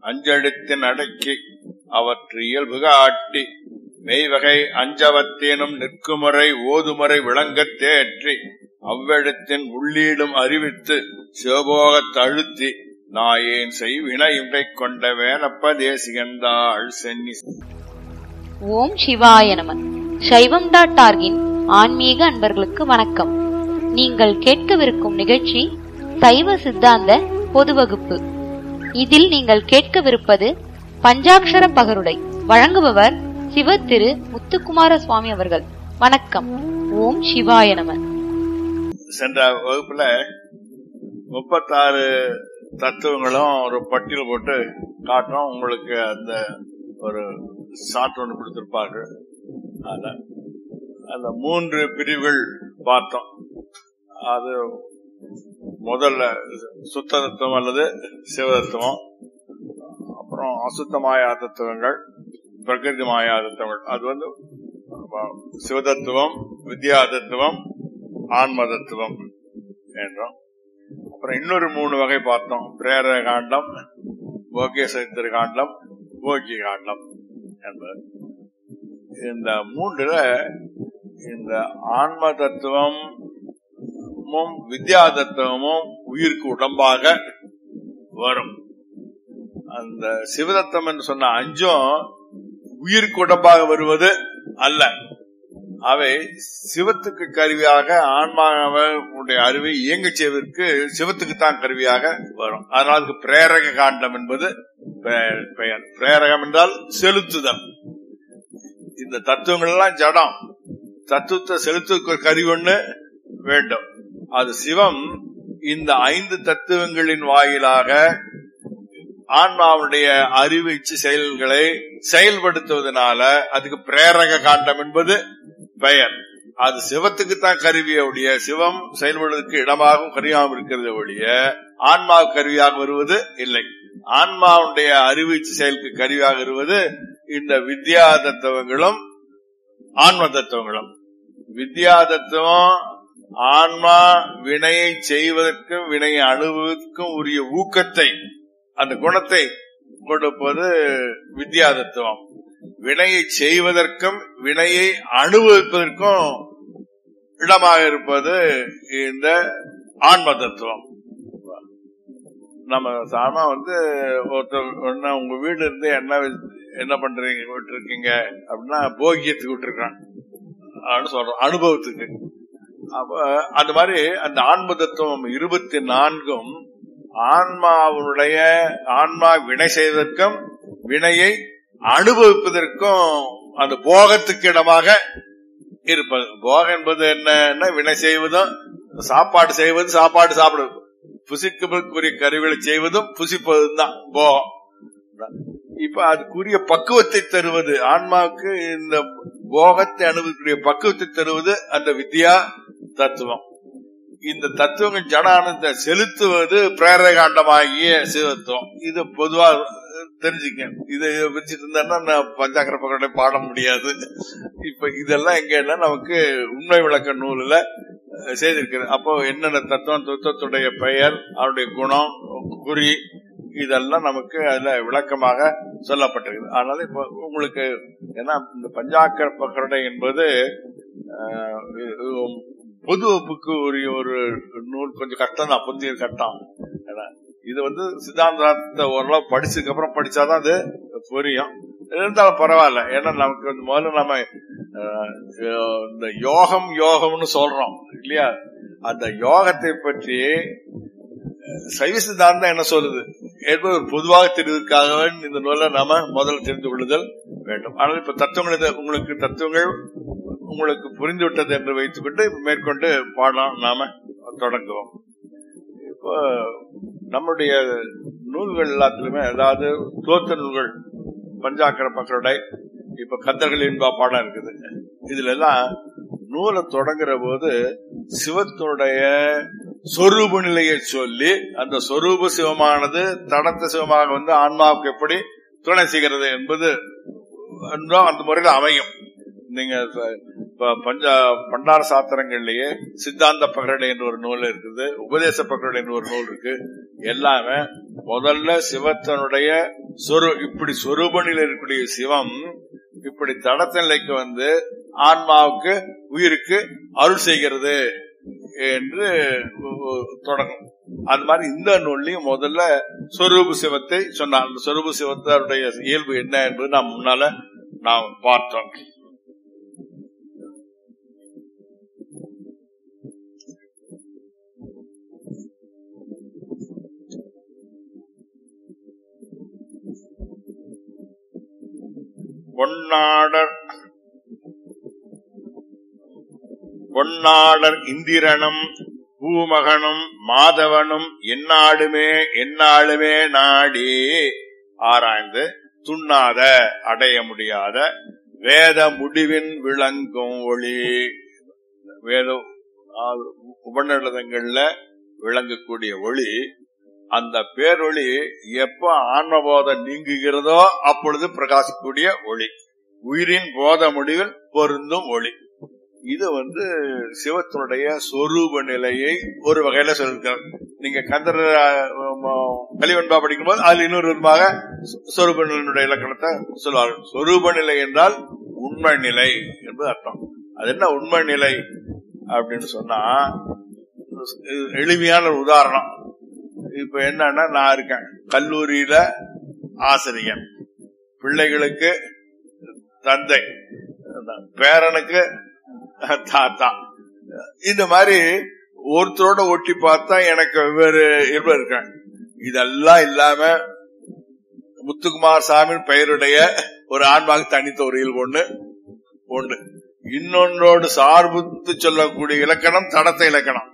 அஞ்செழுத்தின் அடக்கி அவற்று இயல்பு காட்டி மெய்வகை அஞ்சவத்தேனும் நிற்குமுறை ஓதுமுறை விளங்கத் தேற்றி அவ்வெழுத்தின் உள்ளீடும் அறிவித்து சிவபோகத் அழுத்தி நாயேன் செய்வினை இன்றை கொண்ட வேலப்ப தேசிகந்தாள் சென்னி ஓம் சிவாய நம சைவம் டாட் ஆர்கின் ஆன்மீக அன்பர்களுக்கு வணக்கம் நீங்கள் கேட்கவிருக்கும் நிகழ்ச்சி சைவ சித்தாந்த பொது வகுப்பு இதில் நீங்கள் கேட்கவிருப்பது பஞ்சாக்ஷர பகருடை வழங்குபவர் சிவ திரு முத்துக்குமார சுவாமி அவர்கள் வணக்கம் ஓம் சிவாய நம சென்ற வகுப்புல முப்பத்தாறு தத்துவங்களும் ஒரு பட்டியல் போட்டு காட்டுறோம் உங்களுக்கு அந்த ஒரு சாட் ஒன்று கொடுத்திருப்பார்கள் அதுல அந்த மூன்று பிரிவுகள் பார்த்தோம் அது முதல்ல சுத்த தத்துவம் அல்லது சிவதத்துவம் அப்புறம் அசுத்த மாயா தத்துவங்கள் பிரகிருதி மாயா தத்துவங்கள் அது வந்து சிவதத்துவம் வித்யா தத்துவம் ஆன்ம தத்துவம் என்றோம் அப்புறம் இன்னொரு மூணு வகை பார்த்தோம் பிரேர காண்டம் போக்கிய சரித்திர காண்டம் போக்கிய காண்டம் என்பது இந்த மூன்றுல இந்த ஆன்ம தத்துவமும் வித்யா தத்துவமும் உயிருக்கு உடம்பாக வரும் அந்த சிவதத்தம் என்று சொன்ன அஞ்சும் உயிருக்கு உடம்பாக வருவது அல்ல அவை சிவத்துக்கு கருவியாக ஆன்மாவுடைய அறிவை இயங்க செய்வதற்கு சிவத்துக்கு தான் கருவியாக வரும் அதனால் அதுக்கு பிரேரக காண்டம் என்பது பெயர் பிரேரகம் என்றால் செலுத்துதல் இந்த தத்துவங்கள் எல்லாம் ஜடம் தத்துவத்தை செலுத்துவதற்கு ஒரு கருவி ஒண்ணு வேண்டும் அது சிவம் இந்த ஐந்து தத்துவங்களின் வாயிலாக ஆன்மாவுடைய அறிவு செயல்களை செயல்படுத்துவதனால அதுக்கு பிரேரக காண்டம் என்பது பெயர் அது சிவத்துக்கு தான் கருவியுடைய சிவம் செயல்படுவதற்கு இடமாகவும் கருவியாகவும் இருக்கிறது ஒழிய ஆன்மா கருவியாக வருவது இல்லை ஆன்மாவுடைய அறிவீச்சு செயலுக்கு கருவியாக வருவது இந்த வித்யா தத்துவங்களும் ஆன்ம தத்துவங்களும் வித்யா தத்துவம் ஆன்மா வினையை செய்வதற்கும் வினையை அணுவதற்கும் உரிய ஊக்கத்தை அந்த குணத்தை கொடுப்பது வித்யா தத்துவம் வினையை செய்வதற்கும் வினையை அனுபவிப்பதற்கும் இடமாக இருப்பது இந்த ஆன்ம தத்துவம் நம்ம சாமா வந்து ஒருத்தர் உங்க வீடு இருந்து என்ன என்ன பண்றீங்க விட்டுருக்கீங்க அப்படின்னா போகியத்துக்கு விட்டுருக்கான் சொல்றோம் அனுபவத்துக்கு அப்ப அந்த மாதிரி அந்த ஆன்ம தத்துவம் இருபத்தி நான்கும் ஆன்மாவுடைய ஆன்மா வினை செய்வதற்கும் வினையை அனுபவிப்பதற்கும் அந்த போகத்துக்கு இடமாக இருப்பது போகம் என்பது என்ன வினை செய்வதும் சாப்பாடு செய்வது சாப்பாடு சாப்பிடுவது புசிக்குரிய கருவிகளை செய்வதும் புசிப்பதும் தான் போகம் இப்ப அதுக்குரிய பக்குவத்தை தருவது ஆன்மாவுக்கு இந்த போகத்தை அனுபவிக்கூடிய பக்குவத்தை தருவது அந்த வித்யா தத்துவம் இந்த தத்துவங்கள் ஜடானந்த செலுத்துவது பிரேரகாண்டமாகிய சிவத்துவம் இது பொதுவா தெரிஞ்சுக்க இதை வச்சுட்டு இருந்தா நான் பஞ்சாக்கர பக்கத்தை பாட முடியாது இப்ப இதெல்லாம் எங்கன்னா நமக்கு உண்மை விளக்க நூலில் செய்திருக்கிறது அப்போ என்னென்ன தத்துவம் தத்துவத்துடைய பெயர் அவருடைய குணம் குறி இதெல்லாம் நமக்கு அதுல விளக்கமாக சொல்லப்பட்டிருக்கு அதனால இப்ப உங்களுக்கு ஏன்னா இந்த பஞ்சாக்கர பக்கடை என்பது பொது வகுப்புக்கு உரிய ஒரு நூல் கொஞ்சம் கஷ்டம் தான் புதிய கட்டம் இது வந்து சித்தாந்தத்தை ஓரளவு படிச்சதுக்கு அப்புறம் படிச்சாதான் அது புரியும் இருந்தாலும் பரவாயில்ல ஏன்னா நமக்கு வந்து முதல்ல நம்ம இந்த யோகம் யோகம்னு சொல்றோம் இல்லையா அந்த யோகத்தை பற்றி சைவ சித்தாந்தம் என்ன சொல்லுது என்பது ஒரு பொதுவாக தெரிவதற்காக இந்த நூலை நாம முதல்ல தெரிந்து கொள்ளுதல் வேண்டும் ஆனால் இப்ப தத்துவங்கள் உங்களுக்கு தத்துவங்கள் உங்களுக்கு புரிந்துவிட்டது என்று வைத்துக்கொண்டு மேற்கொண்டு பாடம் நாம தொடங்குவோம் இப்போ நம்முடைய நூல்கள் எல்லாத்திலுமே அதாவது தோத்த நூல்கள் பஞ்சாக்கர பக்கருடை இப்ப கந்தர்கள் என்பா பாடம் இருக்குது இதுல எல்லாம் நூலை தொடங்குற போது சிவத்தினுடைய சொரூப நிலையை சொல்லி அந்த சொரூப சிவமானது தடத்த சிவமாக வந்து ஆன்மாவுக்கு எப்படி துணை செய்கிறது என்பது அந்த முறையில் அமையும் நீங்க இப்ப இப்ப பஞ்ச பண்டார சாத்திரங்கள்லயே சித்தாந்த பகரடை என்று ஒரு நூல் இருக்குது உபதேச பகரடை என்று ஒரு நூல் இருக்கு எல்லாமே முதல்ல சிவத்தனுடைய சொரு இப்படி சொரூபனில் இருக்கக்கூடிய சிவம் இப்படி தடத்த நிலைக்கு வந்து ஆன்மாவுக்கு உயிருக்கு அருள் செய்கிறது என்று தொடங்கும் அது மாதிரி இந்த நூல்லையும் முதல்ல சொரூப சிவத்தை சொன்னார் அந்த சொரூப சிவத்தருடைய இயல்பு என்ன என்பது நாம் முன்னால நாம் பார்த்தோம் பொன்னாடர் பொன்னாடர் இந்திரனும் பூமகனும் மாதவனும் என்னாடுமே என்னாளுமே நாடி ஆராய்ந்து துண்ணாத அடைய முடியாத வேத முடிவின் விளங்கும் ஒளி வேத உபநிடதங்கள்ல விளங்கக்கூடிய ஒளி அந்த பேரொளி எப்ப ஆன்மபோதம் நீங்குகிறதோ அப்பொழுது பிரகாசிக்கக்கூடிய ஒளி உயிரின் போத முடிவில் பொருந்தும் ஒளி இது வந்து சிவத்தினுடைய சொரூப நிலையை ஒரு வகையில சொல்லிருக்கார் நீங்க கந்தர் கலிவன்பா படிக்கும் போது அதில் இன்னொரு விதமாக சொரூப நிலையினுடைய இலக்கணத்தை சொல்லுவார்கள் சொரூப நிலை என்றால் உண்மை நிலை என்பது அர்த்தம் அது என்ன உண்மை நிலை அப்படின்னு சொன்னா எளிமையான ஒரு உதாரணம் இப்ப என்னன்னா நான் இருக்கேன் கல்லூரியில ஆசிரியன் பிள்ளைகளுக்கு தந்தை பேரனுக்கு தாத்தா இந்த மாதிரி ஒருத்தரோட ஒட்டி பார்த்தா எனக்கு வெவ்வேறு இருவர் இருக்கேன் இதெல்லாம் இல்லாம முத்துக்குமார் சாமி பெயருடைய ஒரு ஆன்மாக்கு தனித்த ஒரு இயல்பு ஒண்ணு ஒண்ணு இன்னொன்றோடு சார்புத்து சொல்லக்கூடிய இலக்கணம் தடத்த இலக்கணம்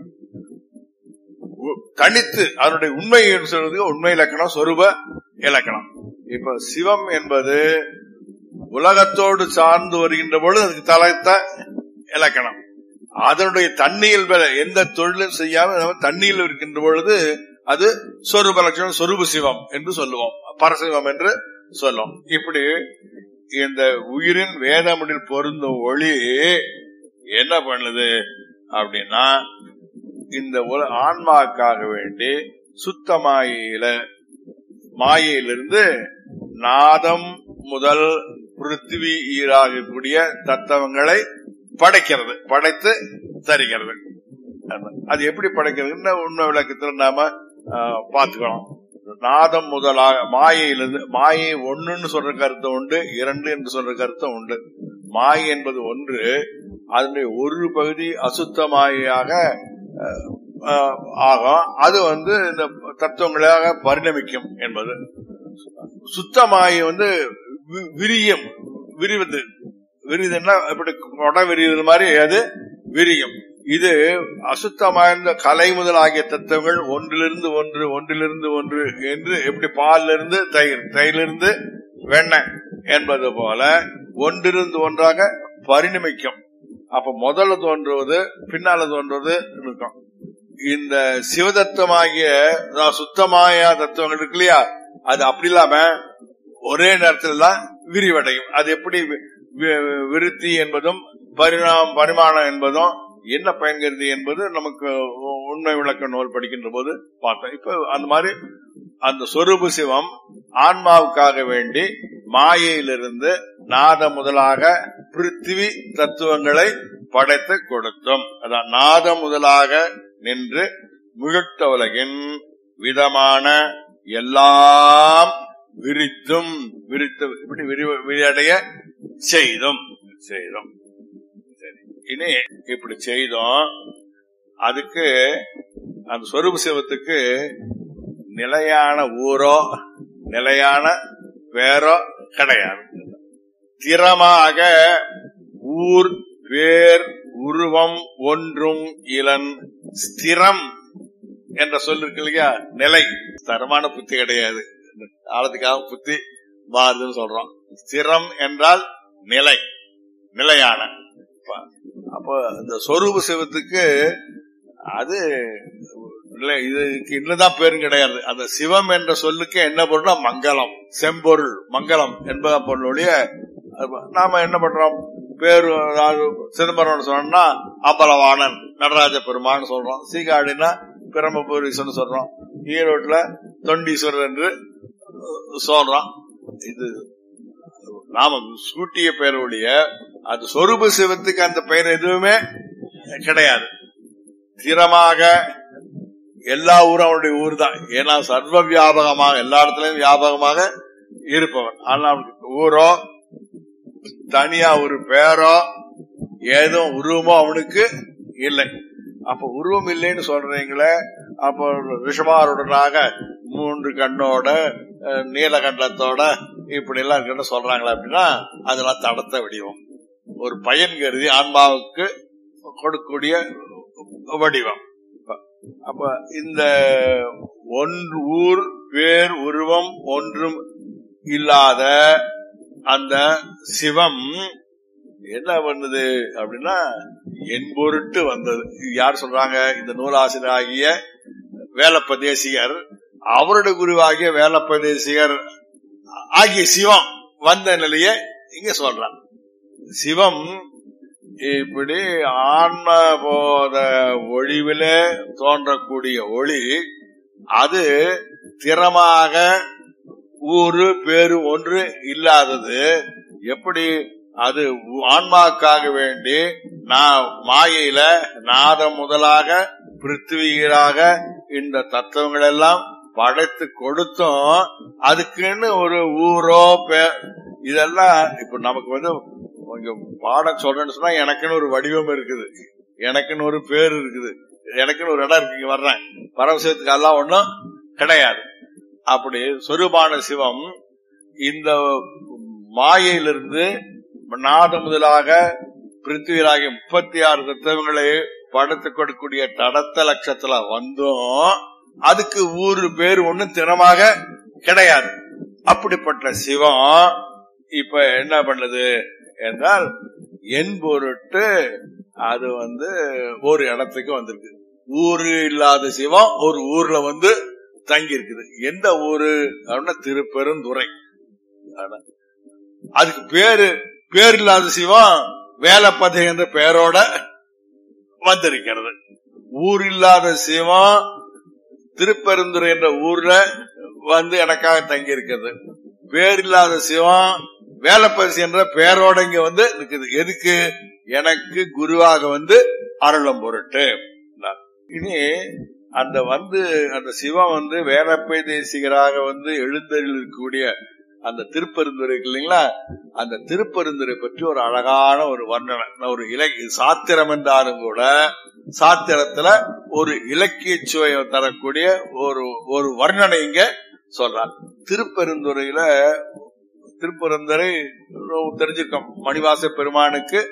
தனித்து அதனுடைய உண்மை சொல்றது உண்மை இலக்கணம் சொரூப இலக்கணம் இப்ப சிவம் என்பது உலகத்தோடு சார்ந்து வருகின்ற பொழுது அதுக்கு தலைத்த இலக்கணம் அதனுடைய தண்ணியில் எந்த தொழிலும் செய்யாம தண்ணியில் இருக்கின்ற பொழுது அது சொரூப லட்சணம் சொரூப சிவம் என்று சொல்லுவோம் பரசிவம் என்று சொல்லுவோம் இப்படி இந்த உயிரின் வேதமுடில் பொருந்தும் ஒளி என்ன பண்ணுது அப்படின்னா இந்த ஆன்மாக்காக வேண்டி சுத்த மாயில மாயையிலிருந்து நாதம் முதல் பிருத்திவி ஈராகக்கூடிய தத்துவங்களை படைக்கிறது படைத்து தருகிறது அது எப்படி படைக்கிறதுன்னு உண்மை விளக்கத்தில் நாம பார்த்துக்கணும் நாதம் முதலாக மாயையிலிருந்து மாயை ஒண்ணுன்னு சொல்ற கருத்து உண்டு இரண்டு என்று சொல்ற கருத்து உண்டு மாயை என்பது ஒன்று அதனுடைய ஒரு பகுதி அசுத்த மாயையாக ஆகும் அது வந்து இந்த தத்துவங்களாக பரிணமிக்கும் என்பது சுத்தமாயி வந்து விரியம் விரிவது விரிதுன்னா இப்படி கொடை விரிவது மாதிரி அது விரியும் இது அசுத்தமாய்ந்த கலை முதல் ஆகிய தத்துவங்கள் ஒன்றிலிருந்து ஒன்று ஒன்றிலிருந்து ஒன்று என்று எப்படி பாலிலிருந்து தயிர் தயிரிலிருந்து வெண்ணெய் என்பது போல ஒன்றிலிருந்து ஒன்றாக பரிணமிக்கும் அப்ப முதல்ல தோன்றுவது பின்னால தோன்றுவது இருக்கும் இந்த சிவதத்துவமாகிய சுத்தமாய தத்துவங்கள் இருக்கு இல்லையா அது அப்படி இல்லாம ஒரே நேரத்தில் தான் விரிவடையும் அது எப்படி விருத்தி என்பதும் பரிணாம பரிமாணம் என்பதும் என்ன பயன்கிறது என்பது நமக்கு உண்மை விளக்க நூல் படிக்கின்ற போது பார்த்தோம் இப்ப அந்த மாதிரி அந்த சொரூப சிவம் ஆன்மாவுக்காக வேண்டி மாயையிலிருந்து நாத முதலாக பிருத்திவி தத்துவங்களை படைத்து கொடுத்தோம் அதான் நாத முதலாக நின்று முழுத்த உலகின் விதமான எல்லாம் விரித்தும் விரித்து இப்படி விரிவடைய செய்தும் செய்தோம் இனி இப்படி செய்தோம் அதுக்கு அந்த சொரூப சிவத்துக்கு நிலையான ஊரோ நிலையான பேரோ கிடையாது திறமாக ஊர் பேர் உருவம் ஒன்றும் இளன் ஸ்திரம் என்ற சொல் இருக்கு இல்லையா நிலை தரமான புத்தி கிடையாது ஆழத்துக்காக புத்தி மாறுதுன்னு சொல்றோம் ஸ்திரம் என்றால் நிலை நிலையான அப்போ இந்த சொரூப சிவத்துக்கு அது இதுக்கு இன்னதான் பேரும் கிடையாது அந்த சிவம் என்ற சொல்லுக்கு என்ன பொருள்னா மங்களம் செம்பொருள் மங்களம் என்பத பொருளுடைய நாம என்ன பண்றோம் பேர் அதாவது சிதம்பரம் சொன்னோம்னா அம்பலவாணன் நடராஜ பெருமான் சொல்றோம் சீகாடினா பிரம்மபுரீஸ்வரன் சொல்றோம் ஈரோட்ல தொண்டீஸ்வரர் என்று சொல்றோம் இது நாம சூட்டிய பெயருடைய அது சொரூப சிவத்துக்கு அந்த பெயர் எதுவுமே கிடையாது ஸ்திரமாக எல்லா ஊரும் அவனுடைய ஊர் தான் ஏன்னா சர்வ வியாபகமாக எல்லா இடத்துலயும் வியாபகமாக இருப்பவன் ஆனால் அவனுக்கு ஊரோ தனியா ஒரு பேரோ ஏதோ உருவமோ அவனுக்கு இல்லை அப்ப உருவம் இல்லைன்னு சொல்றீங்களே அப்போ ரிஷபாருடனாக மூன்று கண்ணோட அஹ், நீலகண்டத்தோட இப்படி எல்லாம் இருக்குன்னு சொல்றாங்களே அப்படின்னா அதெல்லாம் தடத்த வடிவம் ஒரு பயன் கருதி ஆன்மாவுக்கு கொடுக்கக்கூடிய வடிவம் அப்ப இந்த ஒன்று ஊர் பேர் உருவம் ஒன்றும் இல்லாத அந்த சிவம் என்ன பண்ணுது அப்படின்னா என் பொருட்டு வந்தது இது யார் சொல்றாங்க இந்த நூலாசிரியராகிய வேலப்பதேசிகர் அவருடைய குருவாகிய வேலப்பதேசிகர் ஆகிய சிவம் வந்த நிலையை இங்க சொல்றார் சிவம் இப்படி ஆன்ம போத ஒளிவிலே தோன்றக்கூடிய ஒளி அது திறமாக ஊரு பேரு ஒன்று இல்லாதது எப்படி அது ஆன்மாக்காக வேண்டி நான் மாயையில நாதம் முதலாக பிருத்திவியராக இந்த தத்துவங்கள் எல்லாம் படைத்து கொடுத்தும் அதுக்குன்னு ஒரு ஊரோ பே- இதெல்லாம் இப்ப நமக்கு வந்து இங்க பாடம் சொல்றேன்னு சொன்னா எனக்குன்னு ஒரு வடிவம் இருக்குது எனக்குன்னு ஒரு பேர் இருக்குது எனக்குன்னு ஒரு இடம் இருக்கு இங்க வர்றேன் பரவசத்துக்கு எல்லாம் ஒண்ணும் கிடையாது அப்படி சொரூபான சிவம் இந்த மாயையிலிருந்து நாத முதலாக பிருத்திவியராகிய முப்பத்தி ஆறு தத்துவங்களை படுத்து கொடுக்கக்கூடிய தடத்த லட்சத்துல வந்தும் அதுக்கு ஊரு பேர் ஒண்ணு திறமாக கிடையாது அப்படிப்பட்ட சிவம் இப்ப என்ன பண்ணுது என்றால் என் பொருட்டு அது வந்து ஒரு இடத்துக்கு வந்திருக்கு ஊரு இல்லாத சிவம் ஒரு ஊர்ல வந்து தங்கி இருக்குது எந்த ஊரு அப்படின்னா திருப்பெருந்துறை ஆனா, அதுக்கு பேரு பேர் இல்லாத சிவம் வேலப்பதை என்ற பெயரோட வந்திருக்கிறது ஊர் இல்லாத சிவம் திருப்பெருந்துறை என்ற ஊர்ல வந்து எனக்காக தங்கி இருக்கிறது பேர் இல்லாத சிவம் வேலப்பரிசு என்ற பெயரோட இங்க வந்து இருக்குது எதுக்கு எனக்கு குருவாக வந்து அருளும் பொருட்டு இனி அந்த வந்து அந்த சிவம் வந்து வேலப்பை தேசிகராக வந்து எழுந்தரில் இருக்கக்கூடிய அந்த திருப்பெருந்துரை இருக்கு இல்லைங்களா அந்த திருப்பெருந்துரை பற்றி ஒரு அழகான ஒரு வர்ணனை ஒரு இலக்கிய சாத்திரம் என்றாலும் கூட சாத்திரத்துல ஒரு இலக்கிய சுவையை தரக்கூடிய ஒரு ஒரு வர்ணனை இங்க சொல்றார் திருப்பெருந்துறையில திருப்பெருந்துறை தெரிஞ்சிருக்கோம் மணிவாச பெருமானுக்கு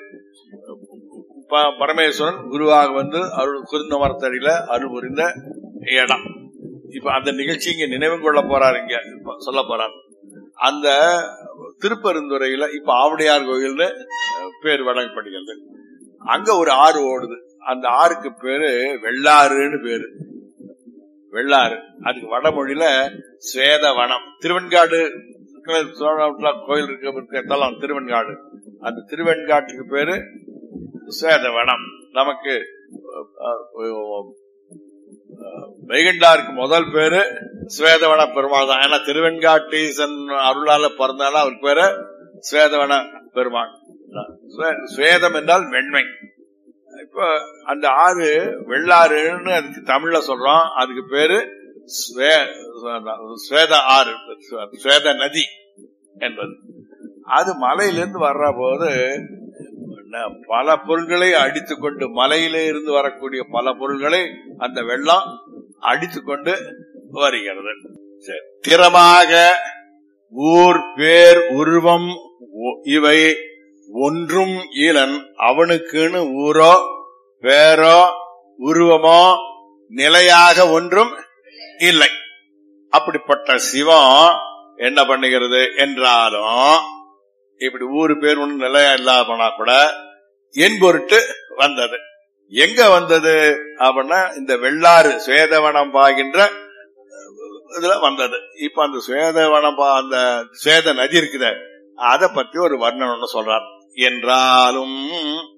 ப- பரமேஸ்வரன் குருவாக வந்து அருள் குருந்த மரத்தடியில அருள் புரிந்த இடம் இப்ப அந்த நிகழ்ச்சி இங்க நினைவு கொள்ள போறாரு இங்க இப்ப சொல்ல போறார் அந்த திருப்பெருந்துறையில இப்ப ஆவடையார் கோயில்னு அஹ், பேர் வழங்கப்படுகிறது அங்க ஒரு ஆறு ஓடுது அந்த ஆறுக்கு பேரு வெள்ளாறுன்னு பேரு வெள்ளாறு அதுக்கு வடமொழியில ஸ்வேதவனம் திருவெண்காடு சோழநாட்டுல கோயில் இருக்க தலம் திருவெண்காடு அந்த திருவெண்காட்டுக்கு பேரு ஸ்வேதவனம் நமக்கு அஹ், அஹ், வைகுண்டாருக்கு முதல் பேரு ஸ்வேதவன பெருமாள் தான் ஏன்னா திருவெண்காட்டீசன் அருளால பிறந்தாலும் அவருக்கு பேரு ஸ்வேதவன பெருமாள் ஸ்வே- ஸ்வேதம் என்றால் வெண்மை இப்ப அந்த ஆறு வெள்ளாறுன்னு அதுக்கு தமிழ்ல சொல்றோம் அதுக்கு பேரு ஸ்வே- ஸ்வேத ஆறு ஸ்வேத நதி என்பது அது மலையிலிருந்து வர்ற போது என்ன, பல பொருள்களை அடித்துக்கொண்டு மலையிலே இருந்து வரக்கூடிய பல பொருள்களை அந்த வெள்ளம் அடித்துக்கொண்டு வருகிறது சரி. திறமாக ஊர் பேர் உருவம் ஒ- இவை ஒன்றும் ஈலன் அவனுக்குன்னு ஊரோ பேரோ உருவமோ நிலையாக ஒன்றும் இல்லை அப்படிப்பட்ட சிவம் என்ன பண்ணுகிறது என்றாலும் இப்படி ஊரு பேர் ஒண்ணு நிலையா இல்லாத போனா கூட என் பொருட்டு வந்தது எங்க வந்தது அப்படின்னா இந்த வெள்ளாறு சுவேதவனம் பாகின்ற இதுல வந்தது இப்ப அந்த சுவேதவனம் பா- அந்த சுவேத நதி இருக்குத அத பத்தி ஒரு வர்ணனை சொல்றார் என்றாலும்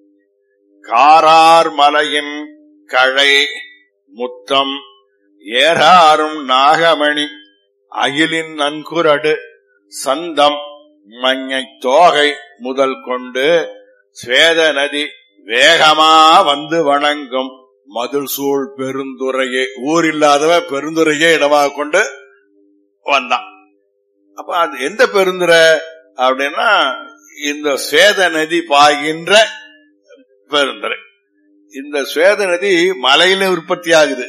காரார் மலையின் கழை முத்தம் ஏறாரும் நாகமணி அகிலின் நன்குரடு சந்தம் மஞ்சைத் தோகை முதல் கொண்டு ஸ்வேத நதி வேகமா வந்து வணங்கும் மதுள் சூழ் பெருந்துறையே ஊர் இல்லாதவ பெருந்துறையே இடமாக கொண்டு வந்தான் அப்ப அது எந்த பெருந்துறை அப்படின்னா இந்த ஸ்வேத நதி பாய்கின்ற பெருந்துறை இந்த ஸ்வேத நதி மலையில உற்பத்தி ஆகுது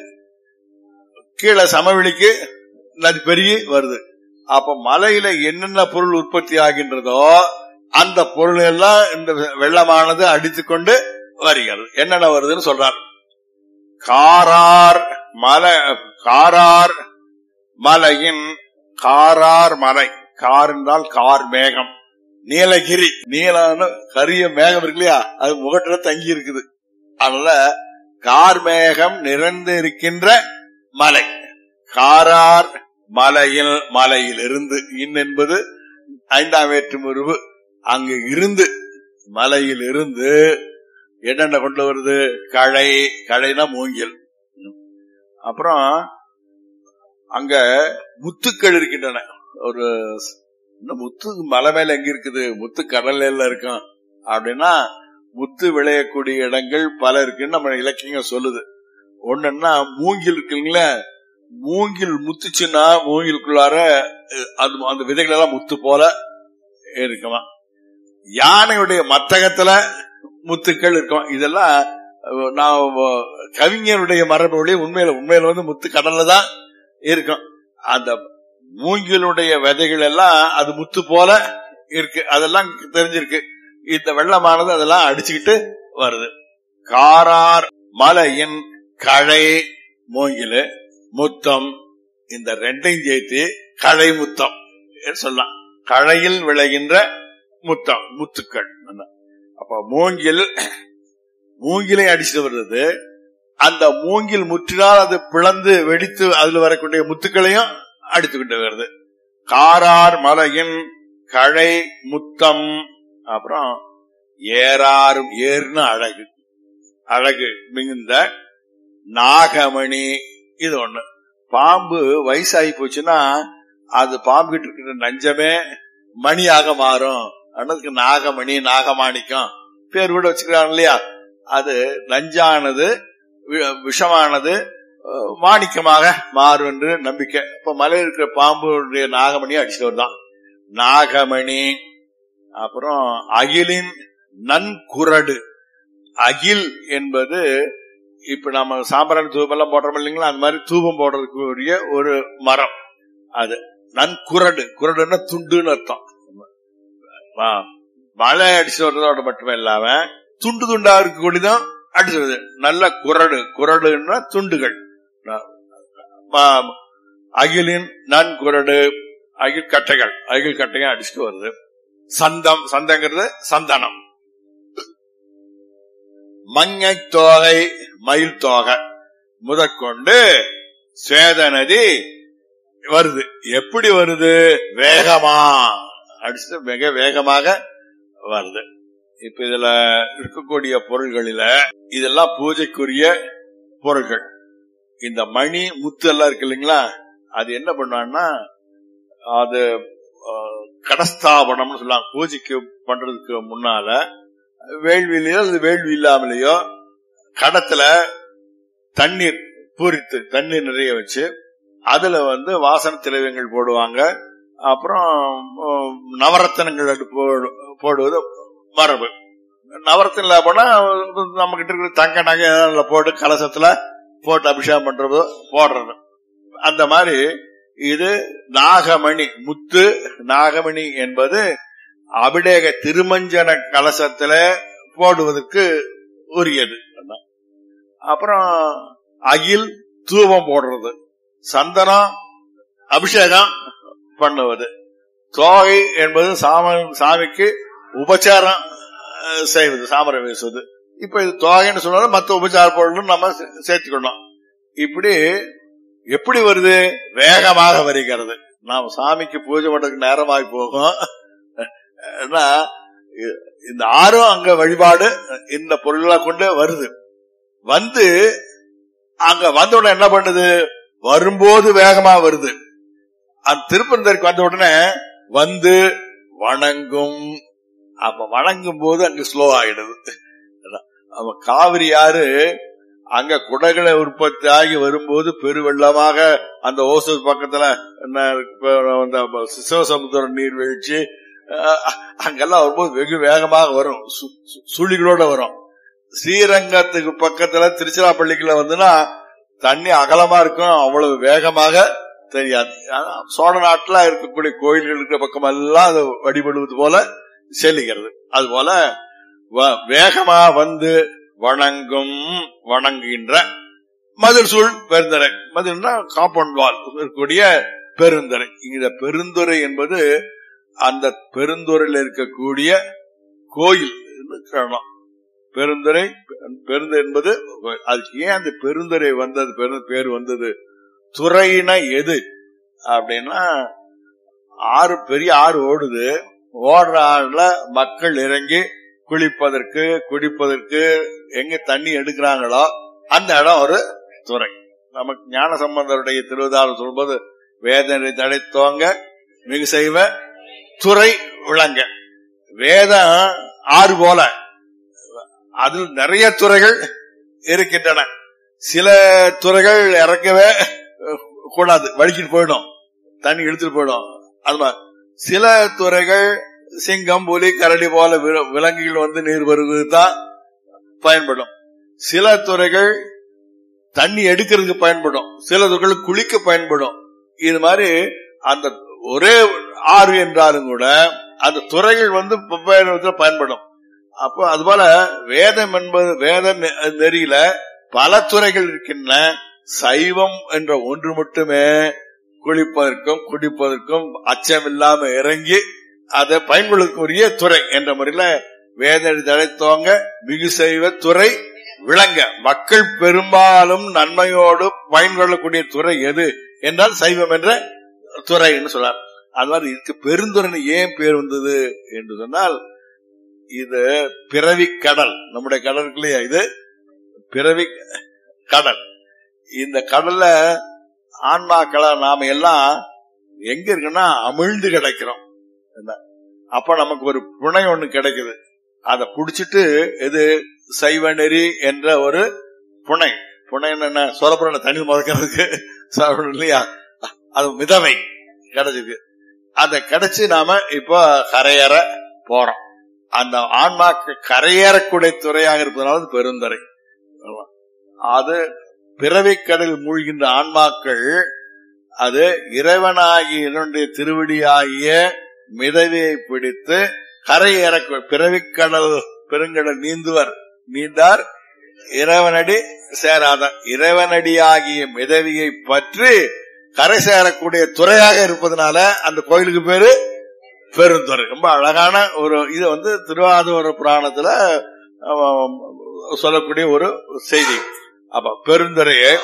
கீழே சமவெளிக்கு நதி பெருகி வருது அப்ப மலையில என்னென்ன பொருள் உற்பத்தி ஆகின்றதோ அந்த பொருள் எல்லாம் இந்த வெள்ளமானது அடித்துக்கொண்டு வருகிறது என்னென்ன வருதுன்னு சொல்றார் காரார் மலை காரார் மலையின் காரார் மலை கார் என்றால் கார் மேகம் நீலகிரி நீலான கரிய மேகம் இருக்கு இல்லையா அது முகட்டுல தங்கி இருக்குது அதனால கார் மேகம் நிறைந்து இருக்கின்ற மலை காரார் மலையில் மலையில் இருந்து இன் என்பது ஐந்தாம் வேற்று முறிவு அங்கு இருந்து மலையில் இருந்து என்னென்ன கொண்டு வருது களை களைனா மூங்கில் அப்புறம் அங்க முத்துக்கள் இருக்கின்றன ஒரு இன்னும் முத்து மலை மேல எங்க இருக்குது முத்து கடல்ல இருக்கும் அப்படின்னா முத்து விளையக்கூடிய இடங்கள் பல இருக்குன்னு நம்ம இலக்கியங்க சொல்லுது ஒண்ணுன்னா மூங்கில் இருக்குங்களா மூங்கில் முத்துச்சுன்னா மூங்கிலுக்குள்ளார அஹ், அது அந்த விதைகள் எல்லாம் முத்து போல இருக்குமா யானையுடைய மத்தகத்துல முத்துக்கள் இருக்கும் இதெல்லாம் அஹ், நான் அஹ், கவிஞருடைய மரபு வழி உண்மையில உண்மையில வந்து முத்து கடல்ல தான் இருக்கும் அந்த மூங்கிலுடைய விதைகள் எல்லாம் அது முத்து போல இருக்கு அதெல்லாம் தெரிஞ்சிருக்கு இந்த வெள்ளமானது அதெல்லாம் அடிச்சுக்கிட்டு வருது காரார் மலையின் களை மூங்கிலு முத்தம் இந்த ரெண்டையும் சேர்த்து களை முத்தம் என்று சொல்லலாம் களையில் விளைகின்ற முத்தம் முத்துக்கள் அப்ப மூங்கில் மூங்கிலை அடிச்சுட்டு வருது அந்த மூங்கில் முற்றினால் அது பிளந்து வெடித்து அதுல வரக்கூடிய முத்துக்களையும் அடித்துக்கிட்டு வருது காரார் மலையின் களை முத்தம் அப்புறம் ஏறாரும் ஏறுன அழகு அழகு மிகுந்த நாகமணி இது ஒண்ணு பாம்பு வயசாகி போச்சுன்னா அது பாம்பு கிட்ட இருக்கிற நஞ்சமே மணியாக மாறும் அதுக்கு நாகமணி நாகமாணிக்கம் பேர் கூட வச்சுக்கிறாங்க இல்லையா அது நஞ்சானது வி- விஷமானது அஹ், மாணிக்கமாக மாறும் என்று நம்பிக்கை இப்ப மலையில் இருக்கிற பாம்புடைய நாகமணி அடிச்சுட்டு வருதான் நாகமணி அப்புறம் அகிலின் நன்குரடு அகில் என்பது இப்ப நம்ம சாம்பிராணி தூபம் எல்லாம் போடுறோம் இல்லைங்களா அந்த மாதிரி தூபம் போடுறதுக்குரிய ஒரு மரம் அது நன்குரடு குரடுன்னா துண்டுன்னு அர்த்தம் ஆ, மழை அடிச்சு வர்றதோட மட்டுமே இல்லாம துண்டு துண்டா இருக்கக்கூடியதான் அடிச்சு வருது நல்ல குரடு குரடுன்னா துண்டுகள் ஆ, அகிலின் நன்குரடு அகில் கட்டைகள் அகில் கட்டைகள் அடிச்சுட்டு வருது சந்தம் சந்தங்கிறது சந்தனம் மஞ்சை தோகை மயில் தோகை முதற்கொண்டு சேத நதி வருது எப்படி வருது வேகமா அடிச்சுட்டு மிக வேகமாக வருது இப்ப இதுல இருக்கக்கூடிய பொருள்களில இதெல்லாம் பூஜைக்குரிய பொருள்கள் இந்த மணி முத்து எல்லாம் இருக்கு இல்லைங்களா அது என்ன பண்ணான்னா அது அஹ், கடஸ்தாபனம்னு சொல்லலாம் பூஜைக்கு பண்றதுக்கு முன்னால வேள்வியிலையோ அல்லது வேள்வி இல்லாமலேயோ கடத்துல தண்ணீர் பூரித்து தண்ணீர் நிறைய வச்சு அதுல வந்து வாசன திரவியங்கள் போடுவாங்க அப்புறம் உம், நவரத்தினங்கள் அது போடு- போடுவது மரபு நவரத்தின போனா நம்ம கிட்ட இருக்கிற தங்க நகை அதுல போட்டு கலசத்துல போட்டு அபிஷேகம் பண்றது போடுறது அந்த மாதிரி இது நாகமணி முத்து நாகமணி என்பது அபிடேக திருமஞ்சன கலசத்துல போடுவதற்கு உரியது அப்புறம் அகில் தூபம் போடுறது சந்தனம் அபிஷேகம் பண்ணுவது தோகை என்பது சாம சாமிக்கு உபச்சாரம் அஹ், செய்வது சாமரம் வீசுவது இப்ப இது தோகைன்னு சொன்னாலும் மற்ற உபச்சார பொருளும் நம்ம சே- சேர்த்துக்கணும் இப்படி எப்படி வருது வேகமாக வருகிறது நாம் சாமிக்கு பூஜை பண்றதுக்கு நேரமாகி போகும் ஏன்னா இ- இந்த ஆறும் அங்க வழிபாடு இந்த பொருளை கொண்டு வருது வந்து அங்க வந்த உடனே என்ன பண்ணுது வரும்போது வேகமா வருது அந்த திருப்பந்தருக்கு வந்த உடனே வந்து வணங்கும் அப்ப வணங்கும் போது அங்க ஸ்லோ ஆயிடுது அப்ப காவிரி ஆறு அங்க குடகளை உற்பத்தி ஆகி வரும்போது பெருவெள்ளமாக அந்த ஓசூர் பக்கத்துல என்ன இப்ப அந்த சிவசமுத்திர நீர்வீழ்ச்சி அஹ், அங்கெல்லாம் வரும்போது வெகு வேகமாக வரும் சு- சு- சுழிகளோட வரும் ஸ்ரீரங்கத்துக்கு பக்கத்துல திருச்சிராப்பள்ளிக்குள்ள வந்துன்னா தண்ணி அகலமா இருக்கும் அவ்வளவு வேகமாக தெரியாது ஆனா, சோழ நாட்டுல இருக்கக்கூடிய கோயில்கள் இருக்கிற பக்கம் எல்லாம் அது வழிபடுவது போல செல்லுகிறது அது போல வ- வேகமா வந்து வணங்கும் வணங்குகின்ற மதில் சூழ் பெருந்தரை மதில்னா காம்பவுண்ட் வால் இருக்கக்கூடிய பெருந்தரை இந்த பெருந்துறை என்பது அந்த பெருந்துறையில் இருக்கக்கூடிய கோயில் என்று காரணம் பெருந்துறை பெருந்து என்பது அதுக்கு ஏன் அந்த பெருந்துறை வந்தது பெரு பேர் வந்தது துறையின எது அப்படின்னா ஆறு பெரிய ஆறு ஓடுது ஓடுற ஆறுல மக்கள் இறங்கி குளிப்பதற்கு குடிப்பதற்கு எங்க தண்ணி எடுக்கிறாங்களோ அந்த இடம் ஒரு துறை நமக்கு ஞான சம்பந்தருடைய திருவிதாரம் சொல்வது வேதனை தடைத்தோங்க மிகு செய்வ துறை விளங்க வேதம் ஆறு போல அதில் நிறைய துறைகள் இருக்கின்றன சில துறைகள் இறக்கவே கூடாது வலிக்கிட்டு போயிடும் தண்ணி இழுத்துட்டு போயிடும் அது மாதிரி சில துறைகள் சிங்கம் புலி கரடி போல வி- விலங்குகள் வந்து நீர் வருவது தான் பயன்படும் சில துறைகள் தண்ணி எடுக்கிறதுக்கு பயன்படும் சில துறைகள் குளிக்க பயன்படும் இது மாதிரி அந்த ஒரே ஆறு என்றாலும் கூட அந்த துறைகள் வந்து வெவ்வேறு விதத்துல பயன்படும் அப்போ அதுபோல வேதம் என்பது வேத நெ- நெறியில பல துறைகள் இருக்கின்றன சைவம் என்ற ஒன்று மட்டுமே குளிப்பதற்கும் குடிப்பதற்கும் அச்சம் இல்லாம இறங்கி அதை பயன்படுத்தக்கூடிய துறை என்ற முறையில வேத தழைத்தோங்க மிகு செய்வ துறை விளங்க மக்கள் பெரும்பாலும் நன்மையோடு பயன்கொள்ளக்கூடிய துறை எது என்றால் சைவம் என்ற துறைன்னு சொல்றார் அது மாதிரி இதுக்கு பெருந்துறை ஏன் பேர் வந்தது என்று சொன்னால் இது பிறவி கடல் நம்முடைய கடல் இருக்கு இல்லையா இது பிறவி கடல் இந்த கடல்ல ஆன்மாக்களா நாம எல்லாம் எங்க இருக்குன்னா அமிழ்ந்து கிடைக்கிறோம் என்ன? அப்ப நமக்கு ஒரு புனை ஒண்ணு கிடைக்குது அதை புடிச்சிட்டு இது சைவ நெறி என்ற ஒரு புனை புனை என்ன சோழப்புற தண்ணி முதக்கிறதுக்கு சாப்பிடணும் இல்லையா அது மிதவை கிடைச்சிருக்கு அதை கிடைச்சு நாம இப்போ கரையேற போறோம் அந்த ஆன்மாக்கு கரையேறக்கூடிய துறையாக இருப்பதனால அது பெருந்துறை ஆமா. அது பிறவிக்கடல் மூழ்கின்ற ஆன்மாக்கள் அது இறைவனாகிய என்னுடைய திருவடியாகிய மிதவையை பிடித்து கரையேற பிறவிக்கடல் பெருங்கடல் நீந்துவர் நீந்தார் இறைவனடி சேராதார் இறைவனடியாகிய மிதவியை பற்றி கரை சேரக்கூடிய துறையாக இருப்பதனால அந்த கோயிலுக்கு பேரு பெருந்துறை ரொம்ப அழகான ஒரு இது வந்து திருவாதூர புராணத்துல ஆம், சொல்லக்கூடிய ஒரு செய்தி அப்ப பெருந்துறையை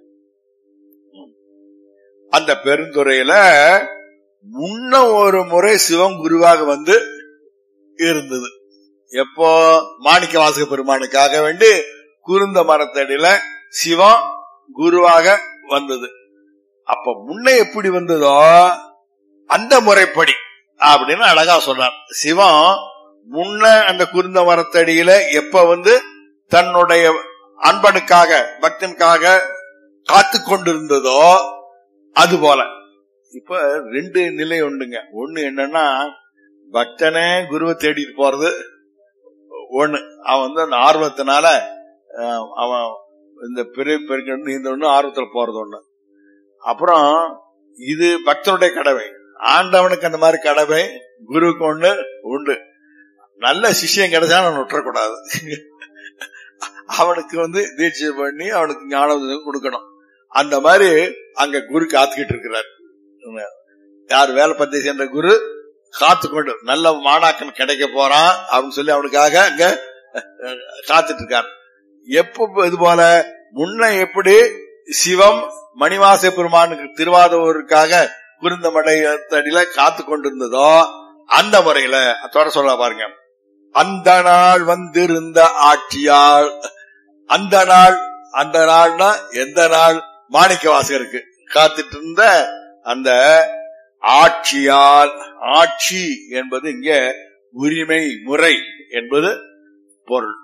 அந்த பெருந்துறையில முன்ன ஒரு முறை சிவம் குருவாக வந்து இருந்தது எப்போ மாணிக்க வாசக பெருமானுக்காக வேண்டி குருந்த மரத்தடியில சிவம் குருவாக வந்தது அப்ப முன்ன எப்படி வந்ததோ அந்த முறைப்படி அப்படின்னு அழகா சொல்றார் சிவம் முன்ன அந்த குருந்த மரத்தடியில எப்ப வந்து தன்னுடைய அன்பனுக்காக பக்தனுக்காக காத்து கொண்டிருந்ததோ அது போல இப்ப ரெண்டு நிலை உண்டுங்க ஒண்ணு என்னன்னா பக்தனே குருவை தேடிட்டு போறது ஒண்ணு அவன் வந்து அந்த ஆர்வத்தினால அஹ், அவன் இந்த பெரிய பெருக்க நீந்த ஆர்வத்துல போறது ஒண்ணு அப்புறம் இது பக்தனுடைய கடமை ஆண்டவனுக்கு அந்த மாதிரி கடமை குருவுக்கு ஒண்ணு உண்டு நல்ல சிஷ்யம் கிடைச்சா அவன் விட்டுறக்கூடாது அவனுக்கு வந்து தீட்சை பண்ணி அவனுக்கு ஞானம் கொடுக்கணும் அந்த மாதிரி அங்க குரு காத்துக்கிட்டு இருக்கிறார் யார் வேலை பத்தி சென்ற குரு காத்து கொண்டு நல்ல மாணாக்கன் கிடைக்க போறான் அப்படின்னு சொல்லி அவனுக்காக அங்க அஹ், காத்துட்டு இருக்கார் எப்ப இது போல முன்ன எப்படி சிவம் மணிவாச பெருமானுக்கு திருவாதூருக்காக குருந்த மடையத்தடியில காத்து கொண்டிருந்ததோ அந்த முறையில தொட சொல்ல பாருங்க அந்த நாள் வந்திருந்த ஆட்சியால் அந்த நாள் அந்த நாள்னா எந்த நாள் மாணிக்க வாசகருக்கு காத்துட்டு இருந்த அந்த ஆட்சியால் ஆட்சி என்பது இங்க உரிமை முறை என்பது பொருள்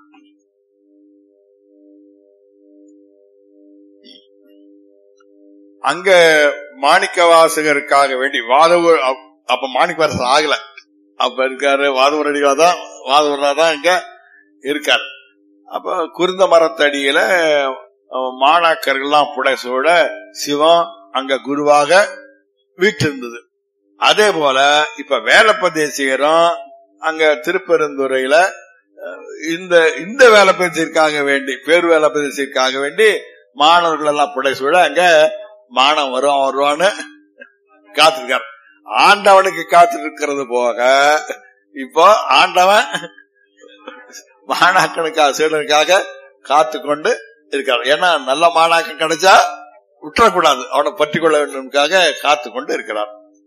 அங்க மாணிக்க வாசகருக்காக வேண்டி வாதவ அப்ப மாணிக்க வாசகர் ஆகல அப்ப இருக்காரு வாதவரடிகளா தான் வாதவரா தான் இங்க இருக்காரு அப்ப குருந்த மரத்தடியில அஹ், மாணாக்கர்கள்லாம் புடைசூட சிவம் அங்க குருவாக வீற்றிருந்தது அதே போல இப்ப வேலப்பதேசிகரும் அங்க திருப்பெருந்துறையில அஹ், இந்த இந்த வேலைப்பதேசிற்காக வேண்டி பேர் வேலைப்பதேசிற்காக வேண்டி மாணவர்கள் எல்லாம் புடைசூட அங்க மானம் வரும் வருவான்னு காத்திருக்கார் ஆண்டவனுக்கு காத்துட்டு இருக்கிறது போக இப்போ ஆண்டவன் மாணாக்கனுக்காக சீடனுக்காக காத்து கொண்டு இருக்கார் ஏன்னா நல்ல மாணாக்கன் கிடைச்சா விட்டுறக்கூடாது அவனை பற்றி கொள்ள வேண்டும்காக காத்து கொண்டு இருக்கிறார்